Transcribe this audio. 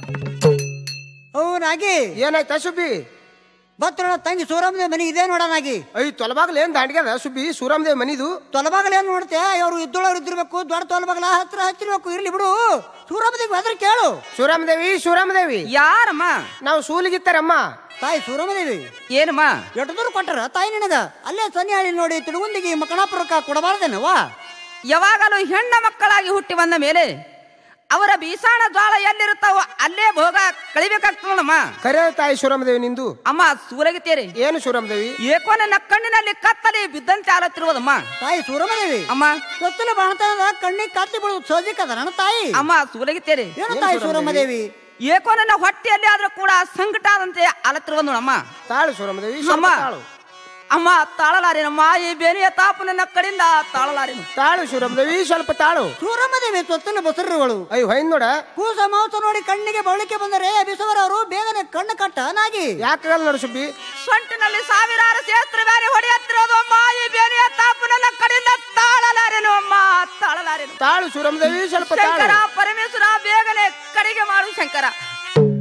ನಾಗಿ ಏನಾಯ್ತಾ ಸುಬ್ಬಿ ಬತ್ತೋಣ ತಂಗಿ ಸೂರಮ್ಮದೇವ್ ಮನೆ ಇದೆ ನೋಡ ನಾಗಿ ಐ ತೊಲಬಾಗ್ಲ ಏನ್ ದಾಂಡ್ಗ್ಯದ ಸುಬ್ಬಿ ಸೂರಾಮದೇವ್ ಮನಿದು ತೊಲಬಾಗಲ ಏನ್ ನೋಡ್ತೆ ಅವ್ರು ಇದ್ದೊಳವ್ರು ಇದ್ದಿರ್ಬೇಕು ದೊಡ್ಡ ತೊಲಬಾಗಲ ಹತ್ರ ಹಚ್ಚಿರ್ಬೇಕು ಇರ್ಲಿ ಬಿಡು ಸೂರಮ್ಮದೇವಿ ಅದ್ರ ಕೇಳು ಸೂರಾಮದೇವಿ ಸೂರಾಮದೇವಿ ಯಾರಮ್ಮ ನಾವು ಸೂಲಿಗಿತ್ತಾರಮ್ಮ ತಾಯಿ ಸೂರಮ್ಮದೇವಿ ಏನಮ್ಮ ಎಷ್ಟು ದೂರ ಕೊಟ್ಟರ ತಾಯಿ ನಿನಗ ಅಲ್ಲೇ ಸನ್ಯಾಳಿ ನೋಡಿ ತಿಳುಗುಂದಿಗೆ ಮಕಣಾಪುರಕ್ಕ ಕೊಡಬಾರ್ದೇನವಾ ಯಾವಾಗಲೂ ಹೆಣ್ಣ ಮಕ್ಕಳಾಗಿ ಹುಟ್ಟಿ ಬಂದ ಮೇಲೆ ಅವರ ಬೀಸಾಣ ಜ್ವಾಳ ಎಲ್ಲಿರುತ್ತಾವೋ ಅಲ್ಲೇ ಭೋಗ ಕಳಿಬೇಕಾಗ್ತದಮ್ಮ ಕರೆ ತಾಯಿ ಸೂರಾಮದೇವಿ ನಿಂದು ಅಮ್ಮ ಸೂರಗಿತೀರಿ ಏನು ಸೂರಾಮದೇವಿ ಏಕೋ ನನ್ನ ಕಣ್ಣಿನಲ್ಲಿ ಕತ್ತಲಿ ಬಿದ್ದಂತೆ ಆಲತ್ತಿರುವುದಮ್ಮ ತಾಯಿ ಸೂರಮ್ಮದೇವಿ ಅಮ್ಮ ಸೊತ್ತಲ ಬಾಣತನದ ಕಣ್ಣಿಗೆ ಕತ್ತಿ ಬಿಡುದು ಸೋಜಿಕದ ನನ್ನ ತಾಯಿ ಅಮ್ಮ ಸೂರಗಿತೀರಿ ಏನು ತಾಯಿ ಸೂರಮ್ಮದೇವಿ ಏಕೋ ನನ್ನ ಹೊಟ್ಟೆಯಲ್ಲಿ ಆದ್ರೂ ಕೂಡ ಸಂಕಟ ಆದಂತೆ ಆಲತ್ತಿರುವುದು ಅಮ್ಮ ತಾಳು ಸೂರಾಮದೇವಿ ಅಮ್ಮ ಸ್ವಲ್ಪ ತಾಳು ಅಮ್ಮ ತಾಳಲಾರೇನಮ್ಮ ಈ ಬೇನೆಯ ತಾಪು ನನ್ನ ಕಡೆಯಿಂದ ತಾಳಲಾರೇನು ತಾಳು ಸೂರಾಮದೇವಿ ಸ್ವಲ್ಪ ತಾಳು ಸೂರಮ್ಮದೇವಿ ಸೊತ್ತಲ ಬಸರುಗಳು ಐ ಹೊಯ್ನ್ ನೋಡ ಕೂಸ ಮಾಂಸ ನೋಡಿ ಕಣ್ಣಿಗೆ ಬಳಿಕೆ ಬಂದರೆ ಬಿಸವರವರು ಬೇಗನೆ ಕಣ್ಣು ಕಟ್ಟ ನಾಗಿ ಯಾಕಾಗಲ್ಲ ನೋಡು ಸುಬ್ಬಿ ಸೊಂಟಿನಲ್ಲಿ ಸಾವಿರಾರು ಸೇಸ್ತ್ರ ಬೇರೆ ಹೊಡೆಯುತ್ತಿರೋದು ಅಮ್ಮ ಈ ಬೇನೆಯ ತಾಪು ನನ್ನ ಕಡೆಯಿಂದ ತಾಳಲಾರೇನು ಅಮ್ಮ ತಾಳಲಾರೇನು ತಾಳು ಸೂರಾಮದೇವಿ ಸ್ವಲ್ಪ ಶಂಕರ ತಾಳು ಪರಮೇಶ್ವರ ಬೇಗನೆ ಕಡೆಗೆ ಮಾಡು ಶಂಕರ